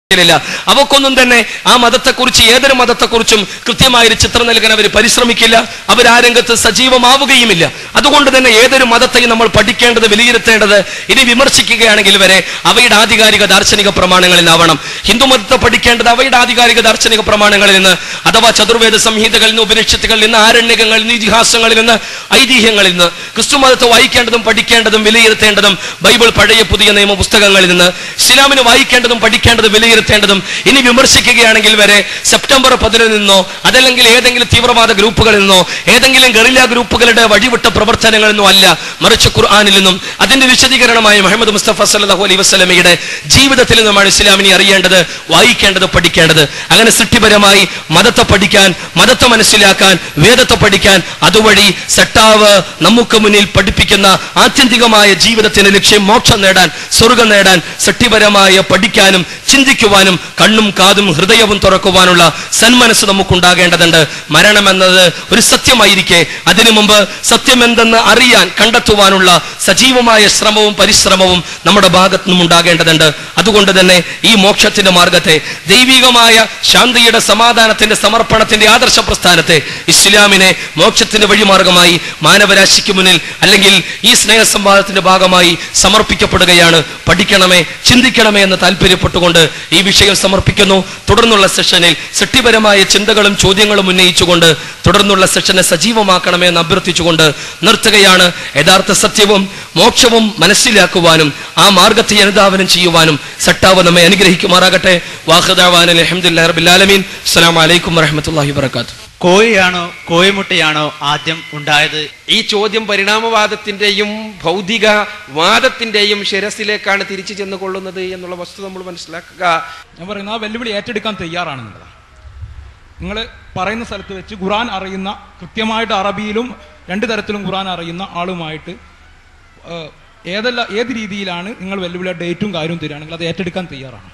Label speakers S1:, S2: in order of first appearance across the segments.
S1: ില്ല അവക്കൊന്നും തന്നെ ആ മതത്തെക്കുറിച്ച് ഏതൊരു മതത്തെക്കുറിച്ചും കൃത്യമായൊരു ചിത്രം നൽകാൻ അവർ പരിശ്രമിക്കില്ല അവർ ആ രംഗത്ത് സജീവമാവുകയുമില്ല അതുകൊണ്ട് തന്നെ ഏതൊരു മതത്തെയും നമ്മൾ പഠിക്കേണ്ടത് വിലയിരുത്തേണ്ടത് ഇനി വിമർശിക്കുകയാണെങ്കിൽ വരെ അവയുടെ ആധികാരിക ദാർശനിക പ്രമാണങ്ങളിൽ നിന്നാവണം ഹിന്ദു മതത്തെ പഠിക്കേണ്ടത് അവയുടെ ആധികാരിക ദാർശനിക പ്രമാണങ്ങളിൽ നിന്ന് അഥവാ ചതുർവേദ സംഹിതകളിൽ നിന്ന് ഉപനിഷത്തുകളിൽ നിന്ന് ആരണ്യകങ്ങളിൽ നിന്ന് ഇതിഹാസങ്ങളിൽ നിന്ന് ഐതിഹ്യങ്ങളിൽ നിന്ന് ക്രിസ്തു മതത്തെ വായിക്കേണ്ടതും പഠിക്കേണ്ടതും വിലയിരുത്തേണ്ടതും ബൈബിൾ പഴയ പുതിയ നിയമ പുസ്തകങ്ങളിൽ നിന്ന് ഇസ്ലാമിന് വായിക്കേണ്ടതും പഠിക്കേണ്ടതും വിലയിരുത്തേണ്ടതും ഇനി വിമർശിക്കുകയാണെങ്കിൽ വരെ സെപ്റ്റംബർ പതിനിൽ നിന്നോ അതല്ലെങ്കിൽ ഏതെങ്കിലും തീവ്രവാദ ഗ്രൂപ്പുകളിൽ നിന്നോ ഏതെങ്കിലും ഗറില്ല ഗ്രൂപ്പുകളുടെ വഴിവിട്ട പ്രവർത്തനങ്ങളിൽ നിന്നോ അല്ല മറിച്ച് ഖുർആാനിൽ നിന്നും അതിന്റെ വിശദീകരണമായ മുഹമ്മദ് മുസ്തഫ സല്ലല്ലാഹു അലൈഹി വസല്ലമയുടെ ജീവിതത്തിൽ നിന്നുമാണ് ഇസ്ലാമിനെ അറിയേണ്ടത് വായിക്കേണ്ടത് പഠിക്കേണ്ടത് അങ്ങനെ സൃഷ്ടിപരമായി മതത്തെ പഠിക്കാൻ മതത്തെ മനസ്സിലാക്കാൻ വേദത്തെ പഠിക്കാൻ അതുവഴി സെട്ടാവ് നമുക്ക് മുന്നിൽ പഠിപ്പിക്കുന്ന ആത്യന്തികമായ ജീവിതത്തിന്റെ ലക്ഷ്യം മോക്ഷം നേടാൻ സ്വർഗം നേടാൻ സൃഷ്ടിപരമായ പഠിക്കാനും ചിന്തിക്കുവാനും കണ്ണും കാതും ഹൃദയവും തുറക്കുവാനുള്ള സന്മനസ് നമുക്കുണ്ടാകേണ്ടതുണ്ട് മരണം എന്നത് ഒരു സത്യമായിരിക്കെ അതിനു മുമ്പ് സത്യമെന്തെന്ന് അറിയാൻ കണ്ടെത്തുവാനുള്ള സജീവമായ ശ്രമവും പരിശ്രമവും നമ്മുടെ ഭാഗത്തു നിന്നും ഉണ്ടാകേണ്ടതുണ്ട് അതുകൊണ്ട് തന്നെ ഈ മോക്ഷത്തിന്റെ മാർഗത്തെ ദൈവികമായ ശാന്തിയുടെ സമാധാനത്തിന്റെ സമർപ്പണത്തിന്റെ ആദർശ പ്രസ്ഥാനത്തെ ഇസ്ലാമിനെ മോക്ഷത്തിന്റെ വഴിമാർഗമായി മാനവരാശിക്ക് മുന്നിൽ അല്ലെങ്കിൽ ഈ സ്നേഹ സംവാദത്തിന്റെ ഭാഗമായി സമർപ്പിക്കപ്പെടുകയാണ് പഠിക്കണമേ ചിന്തിക്കണമേ എന്ന് താല്പര്യപ്പെട്ടുകൊണ്ട് ഈ വിഷയം സമർപ്പിക്കുന്നു തുടർന്നുള്ള സെഷനിൽ സൃഷ്ടിപരമായ ചിന്തകളും ചോദ്യങ്ങളും ഉന്നയിച്ചുകൊണ്ട് തുടർന്നുള്ള സെഷനെ സജീവമാക്കണമേ എന്ന് അഭ്യർത്ഥിച്ചുകൊണ്ട് നിർത്തുകയാണ് യഥാർത്ഥ സത്യവും മോക്ഷവും മനസ്സിലാക്കുവാനും ആ മാർഗത്തെ അനുധാവനം ചെയ്യുവാനും സട്ടാവ് നമ്മെ അനുഗ്രഹിക്കുമാറാകട്ടെ വാഹദാവാൻ അലഹമുല്ലാ റബിലാലമീൻ അസ്സലാമു അലൈക്കും വറഹമത്തല്ലാഹി വബർക്കാത്തു
S2: കോഴിയാണോ കോഴിമുട്ടയാണോ ആദ്യം ഉണ്ടായത്
S3: ഈ ചോദ്യം പരിണാമവാദത്തിന്റെയും ഭൗതിക വാദത്തിന്റെയും ശിരസിലേക്കാണ് തിരിച്ചു ചെന്ന് കൊള്ളുന്നത് എന്നുള്ള വസ്തുത നമ്മൾ മനസ്സിലാക്കുക
S4: ഞാൻ പറയുന്നത് ആ വെല്ലുവിളി ഏറ്റെടുക്കാൻ തയ്യാറാണെന്നുള്ളതാണ് നിങ്ങൾ പറയുന്ന സ്ഥലത്ത് വെച്ച് ഖുറാൻ അറിയുന്ന കൃത്യമായിട്ട് അറബിയിലും രണ്ട് തരത്തിലും ഖുറാൻ അറിയുന്ന ആളുമായിട്ട് ഏഹ്, ഏതല്ല ഏത് രീതിയിലാണ് നിങ്ങൾ വെല്ലുവിളി ഡേറ്റും കാര്യവും തരികയാണെങ്കിൽ അത് ഏറ്റെടുക്കാൻ തയ്യാറാണ്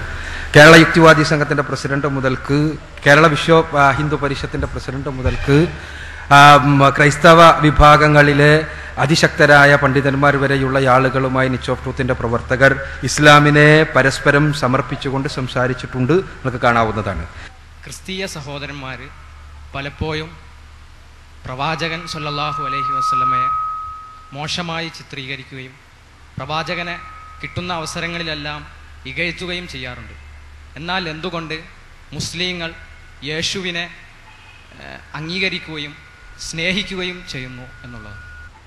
S5: കേരള യുക്തിവാദി സംഘത്തിന്റെ പ്രസിഡന്റ് മുതൽക്ക് കേരള വിശ്വ ആ, ഹിന്ദു പരിഷത്തിന്റെ പ്രസിഡന്റ് മുതൽക്ക് ആ, ഉം, ക്രൈസ്തവ വിഭാഗങ്ങളിലെ അതിശക്തരായ പണ്ഡിതന്മാർ വരെയുള്ള ആളുകളുമായി നിച്ച് ഓഫ് ട്രൂത്തിന്റെ പ്രവർത്തകർ ഇസ്ലാമിനെ പരസ്പരം സമർപ്പിച്ചുകൊണ്ട് സംസാരിച്ചിട്ടുണ്ട് നമുക്ക് കാണാവുന്നതാണ്
S6: ക്രിസ്തീയ സഹോദരന്മാർ പലപ്പോഴും പ്രവാചകൻ സല്ലല്ലാഹു അലൈഹി വസല്ലമയെ മോശമായി ചിത്രീകരിക്കുകയും പ്രവാചകനെ കിട്ടുന്ന അവസരങ്ങളിലെല്ലാം ഇകഴ്ത്തുകയും ചെയ്യാറുണ്ട് എന്നാൽ എന്തുകൊണ്ട് മുസ്ലിങ്ങൾ യേശുവിനെ ഏഹ്, അംഗീകരിക്കുകയും സ്നേഹിക്കുകയും ചെയ്യുന്നു എന്നുള്ളത്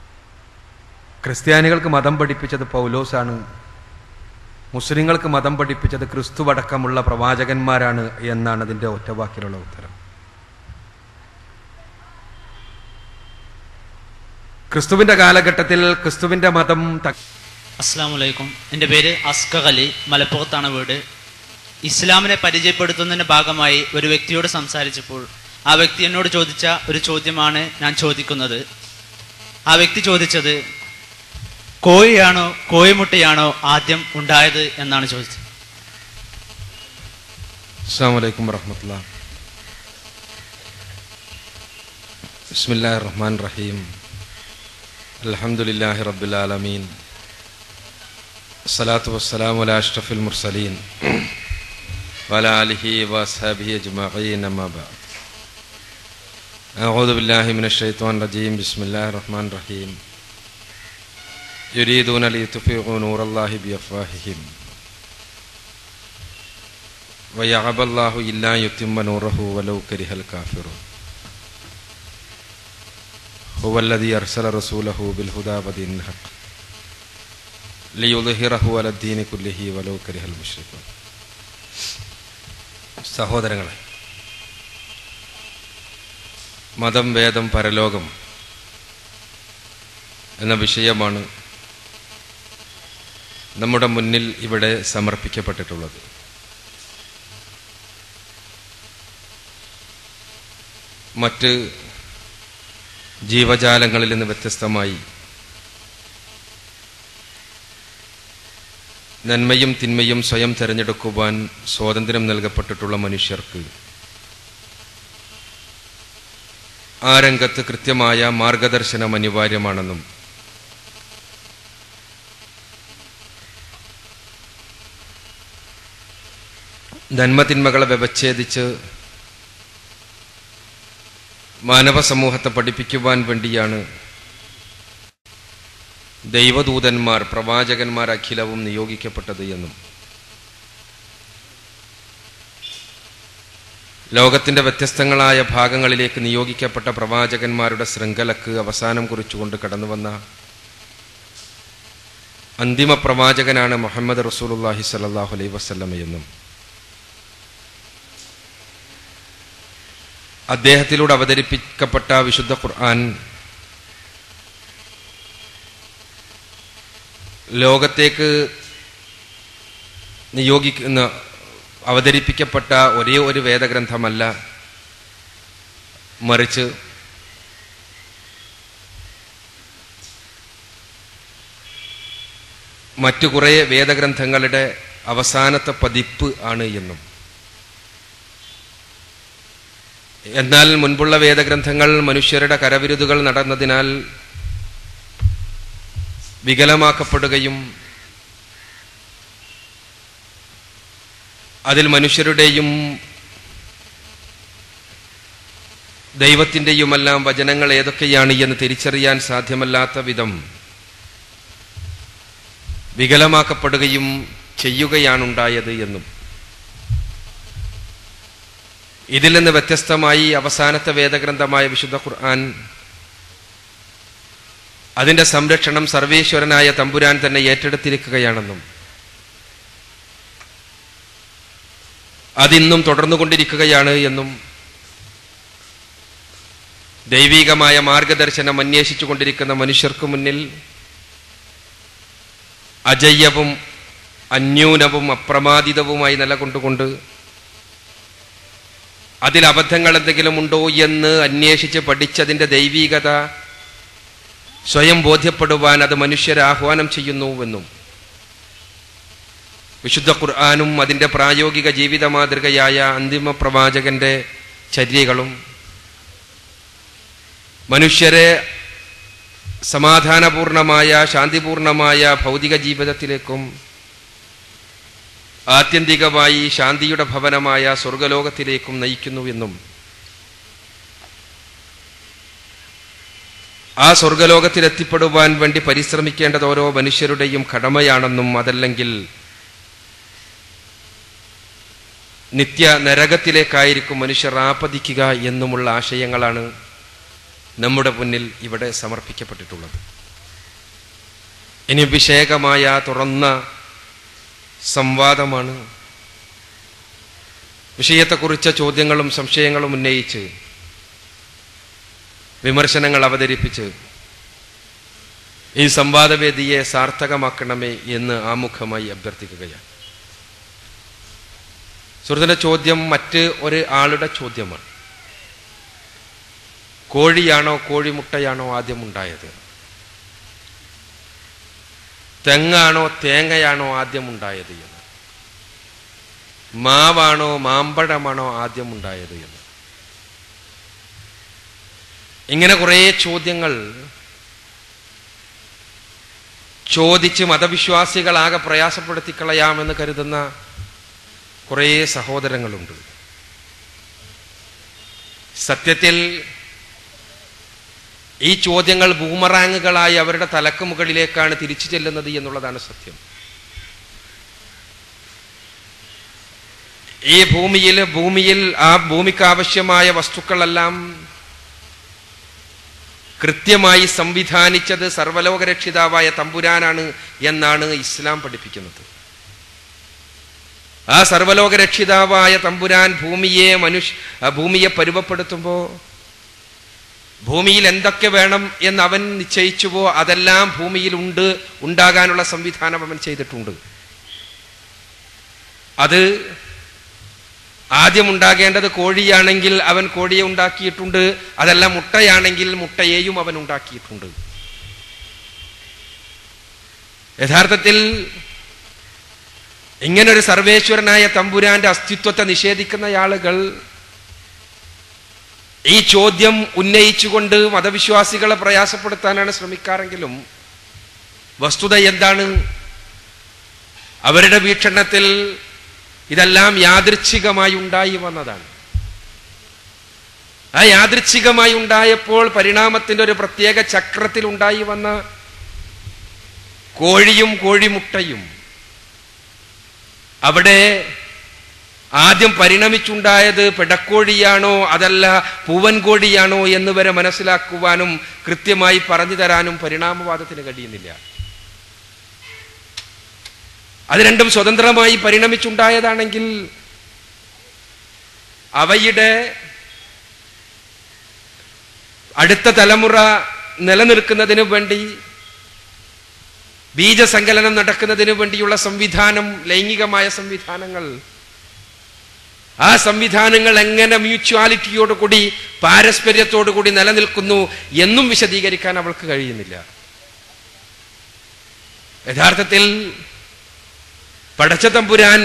S5: ക്രിസ്ത്യാനികൾക്ക് മതം പഠിപ്പിച്ചത് പൗലോസാണ് മുസ്ലിങ്ങൾക്ക് മതം പഠിപ്പിച്ചത് ക്രിസ്തുവടക്കമുള്ള പ്രവാചകന്മാരാണ് എന്നാണ് അതിന്റെ ഒറ്റവാക്കിലുള്ള ഉത്തരം ക്രിസ്തുവിന്റെ കാലഘട്ടത്തിൽ ക്രിസ്തുവിന്റെ മതം ത-
S2: അസ്സാം വലൈക്കും എൻ്റെ പേര് അസ്കർ അലി മലപ്പുറത്താണ് വീട് ഇസ്ലാമിനെ പരിചയപ്പെടുത്തുന്നതിൻ്റെ ഭാഗമായി ഒരു വ്യക്തിയോട് സംസാരിച്ചപ്പോൾ ആ വ്യക്തി എന്നോട് ചോദിച്ച ഒരു ചോദ്യമാണ് ഞാൻ ചോദിക്കുന്നത് ആ വ്യക്തി ചോദിച്ചത് കോഴിയാണോ കോഴിമുട്ടയാണോ ആദ്യം ഉണ്ടായത് എന്നാണ് ചോദിച്ചത്
S5: അസ്സാം വലൈക്കും വറഹമത്തുള്ള ബിസ്മില്ലാ റഹ്മാൻ റഹീം അൽഹംദുലില്ലാഹി റബ്ബിൽ ആലമീൻ അസ്സലാത്തു വസ്സലാമു അലാ അഷ്റഫിൽ മുർസലീൻ വഅലാ ആലിഹി വഅസ്ഹാബിഹി അജ്മഈൻ അമ്മാ ബഅദ് أعوذ بالله من الشيطان الرجيم بسم الله الرحمن الرحيم يريدون ليطفئوا نور الله بأفواههم ويعب الله إلا يتم نوره ولو كره الكافرون هو الذي أرسل رسوله بالهدى ودين الحق ليظهره على الدين كله ولو كره المشركون സഹോദരങ്ങളെ മതം വേദം പരലോകം എന്ന വിഷയമാണ് നമ്മുടെ മുന്നിൽ ഇവിടെ സമർപ്പിക്കപ്പെട്ടിട്ടുള്ളത് മറ്റ് ജീവജാലങ്ങളിൽ നിന്ന് വ്യത്യസ്തമായി നന്മയും തിന്മയും സ്വയം തിരഞ്ഞെടുക്കുവാൻ സ്വാതന്ത്ര്യം നൽകപ്പെട്ടിട്ടുള്ള മനുഷ്യർക്ക് ആ രംഗത്ത് കൃത്യമായ മാർഗദർശനം അനിവാര്യമാണെന്നും
S3: നന്മതിന്മകളെ വ്യവച്ഛേദിച്ച് മാനവ സമൂഹത്തെ പഠിപ്പിക്കുവാൻ വേണ്ടിയാണ് ദൈവദൂതന്മാർ പ്രവാചകന്മാർ അഖിലവും നിയോഗിക്കപ്പെട്ടത് എന്നും ലോകത്തിന്റെ വ്യത്യസ്തങ്ങളായ ഭാഗങ്ങളിലേക്ക് നിയോഗിക്കപ്പെട്ട പ്രവാചകന്മാരുടെ ശൃംഖലക്ക് അവസാനം കുറിച്ചുകൊണ്ട് കടന്നുവന്ന അന്തിമ പ്രവാചകനാണ് മുഹമ്മദ് റസൂലുല്ലാഹി സല്ലാഹു അലൈ വസ്ലമ എന്നും അദ്ദേഹത്തിലൂടെ അവതരിപ്പിക്കപ്പെട്ട വിശുദ്ധ ഖുർആൻ ലോകത്തേക്ക് നിയോഗിക്കുന്ന അവതരിപ്പിക്കപ്പെട്ട ഒരേ ഒരു വേദഗ്രന്ഥമല്ല മറിച്ച് മറ്റു കുറേ വേദഗ്രന്ഥങ്ങളുടെ അവസാനത്തെ പതിപ്പ് ആണ് എന്നും എന്നാൽ മുൻപുള്ള വേദഗ്രന്ഥങ്ങൾ മനുഷ്യരുടെ കരവിരുതുകൾ നടന്നതിനാൽ വികലമാക്കപ്പെടുകയും അതിൽ മനുഷ്യരുടെയും ദൈവത്തിൻ്റെയുമെല്ലാം വചനങ്ങൾ ഏതൊക്കെയാണ് എന്ന് തിരിച്ചറിയാൻ സാധ്യമല്ലാത്ത വിധം വികലമാക്കപ്പെടുകയും ചെയ്യുകയാണുണ്ടായത് എന്നും ഇതിൽ നിന്ന് വ്യത്യസ്തമായി അവസാനത്തെ വേദഗ്രന്ഥമായ വിശുദ്ധ ഖുർആൻ അതിന്റെ സംരക്ഷണം സർവേശ്വരനായ തമ്പുരാൻ തന്നെ ഏറ്റെടുത്തിരിക്കുകയാണെന്നും അതിന്നും തുടർന്നുകൊണ്ടിരിക്കുകയാണ് എന്നും ദൈവികമായ മാർഗദർശനം അന്വേഷിച്ചു കൊണ്ടിരിക്കുന്ന മനുഷ്യർക്ക് മുന്നിൽ അജയ്യവും അന്യൂനവും അപ്രമാദിതവുമായി നിലകൊണ്ടുകൊണ്ട് അതിൽ അബദ്ധങ്ങൾ എന്തെങ്കിലും ഉണ്ടോ എന്ന് അന്വേഷിച്ച് പഠിച്ചതിന്റെ ദൈവീകത സ്വയം ബോധ്യപ്പെടുവാൻ അത് മനുഷ്യരെ ആഹ്വാനം ചെയ്യുന്നുവെന്നും വിശുദ്ധ ഖുർആാനും അതിൻ്റെ പ്രായോഗിക ജീവിത മാതൃകയായ അന്തിമ പ്രവാചകന്റെ ചര്യകളും മനുഷ്യരെ സമാധാനപൂർണമായ ശാന്തിപൂർണമായ ഭൗതിക ജീവിതത്തിലേക്കും ആത്യന്തികമായി ശാന്തിയുടെ ഭവനമായ സ്വർഗലോകത്തിലേക്കും നയിക്കുന്നുവെന്നും ആ സ്വർഗലോകത്തിലെത്തിപ്പെടുവാൻ വേണ്ടി പരിശ്രമിക്കേണ്ടത് ഓരോ മനുഷ്യരുടെയും കടമയാണെന്നും അതല്ലെങ്കിൽ നിത്യ നരകത്തിലേക്കായിരിക്കും മനുഷ്യർ ആപതിക്കുക എന്നുമുള്ള ആശയങ്ങളാണ് നമ്മുടെ മുന്നിൽ ഇവിടെ സമർപ്പിക്കപ്പെട്ടിട്ടുള്ളത് ഇനി വിഷേകമായ തുറന്ന സംവാദമാണ് വിഷയത്തെക്കുറിച്ച ചോദ്യങ്ങളും സംശയങ്ങളും ഉന്നയിച്ച് വിമർശനങ്ങൾ അവതരിപ്പിച്ച് ഈ സംവാദവേദിയെ സാർത്ഥകമാക്കണമേ എന്ന് ആമുഖമായി അഭ്യർത്ഥിക്കുകയാണ് സുഹൃത്തിന്റെ ചോദ്യം മറ്റ് ഒരു ആളുടെ ചോദ്യമാണ് കോഴിയാണോ കോഴിമുട്ടയാണോ ആദ്യം ഉണ്ടായത് തെങ്ങാണോ തേങ്ങയാണോ ആദ്യം ഉണ്ടായത് എന്ന് മാവാണോ മാമ്പഴമാണോ ആദ്യം ഉണ്ടായത് എന്ന് ഇങ്ങനെ കുറേ ചോദ്യങ്ങൾ ചോദിച്ച് മതവിശ്വാസികളാകെ പ്രയാസപ്പെടുത്തി കളയാമെന്ന് കരുതുന്ന കുറേ സഹോദരങ്ങളുണ്ട് സത്യത്തിൽ ഈ ചോദ്യങ്ങൾ ബൂമറാങ്ങുകളായി അവരുടെ തലക്ക് മുകളിലേക്കാണ് തിരിച്ചു ചെല്ലുന്നത് എന്നുള്ളതാണ് സത്യം ഈ ഭൂമിയിൽ ഭൂമിയിൽ ആ ഭൂമിക്ക് ആവശ്യമായ വസ്തുക്കളെല്ലാം കൃത്യമായി സംവിധാനിച്ചത് സർവലോകരക്ഷിതാവായ തമ്പുരാനാണ് എന്നാണ് ഇസ്ലാം പഠിപ്പിക്കുന്നത് ആ സർവലോകരക്ഷിതാവായ തമ്പുരാൻ ഭൂമിയെ മനുഷ്യ ആ ഭൂമിയെ പരുവപ്പെടുത്തുമ്പോൾ ഭൂമിയിൽ എന്തൊക്കെ വേണം എന്ന് അവൻ നിശ്ചയിച്ചുവോ അതെല്ലാം ഭൂമിയിൽ ഉണ്ട് ഉണ്ടാകാനുള്ള സംവിധാനം അവൻ ചെയ്തിട്ടുണ്ട് അത് ആദ്യം ഉണ്ടാകേണ്ടത് കോഴിയാണെങ്കിൽ അവൻ കോഴിയെ ഉണ്ടാക്കിയിട്ടുണ്ട് അതല്ല മുട്ടയാണെങ്കിൽ മുട്ടയെയും അവൻ ഉണ്ടാക്കിയിട്ടുണ്ട് യഥാർത്ഥത്തിൽ ഇങ്ങനൊരു സർവേശ്വരനായ തമ്പുരാന്റെ അസ്തിത്വത്തെ നിഷേധിക്കുന്ന ആളുകൾ ഈ ചോദ്യം ഉന്നയിച്ചുകൊണ്ട് മതവിശ്വാസികളെ പ്രയാസപ്പെടുത്താനാണ് ശ്രമിക്കാറെങ്കിലും വസ്തുത എന്താണ് അവരുടെ വീക്ഷണത്തിൽ ഇതെല്ലാം യാദൃച്ഛികമായി ഉണ്ടായി വന്നതാണ് ആ യാദൃച്ഛികമായി ഉണ്ടായപ്പോൾ പരിണാമത്തിന്റെ ഒരു പ്രത്യേക ചക്രത്തിൽ ഉണ്ടായി വന്ന കോഴിയും കോഴിമുട്ടയും അവിടെ ആദ്യം പരിണമിച്ചുണ്ടായത് പെടക്കോഴിയാണോ അതല്ല പൂവൻ കോഴിയാണോ എന്ന് വരെ മനസ്സിലാക്കുവാനും കൃത്യമായി പറഞ്ഞു തരാനും പരിണാമവാദത്തിന് കഴിയുന്നില്ല അത് രണ്ടും സ്വതന്ത്രമായി പരിണമിച്ചുണ്ടായതാണെങ്കിൽ അവയുടെ അടുത്ത തലമുറ നിലനിൽക്കുന്നതിനു വേണ്ടി ബീജസങ്കലനം നടക്കുന്നതിനു വേണ്ടിയുള്ള സംവിധാനം ലൈംഗികമായ സംവിധാനങ്ങൾ ആ സംവിധാനങ്ങൾ എങ്ങനെ മ്യൂച്വാലിറ്റിയോടുകൂടി പാരസ്പര്യത്തോടുകൂടി നിലനിൽക്കുന്നു എന്നും വിശദീകരിക്കാൻ അവൾക്ക് കഴിയുന്നില്ല യഥാർത്ഥത്തിൽ പടച്ച തമ്പുരാൻ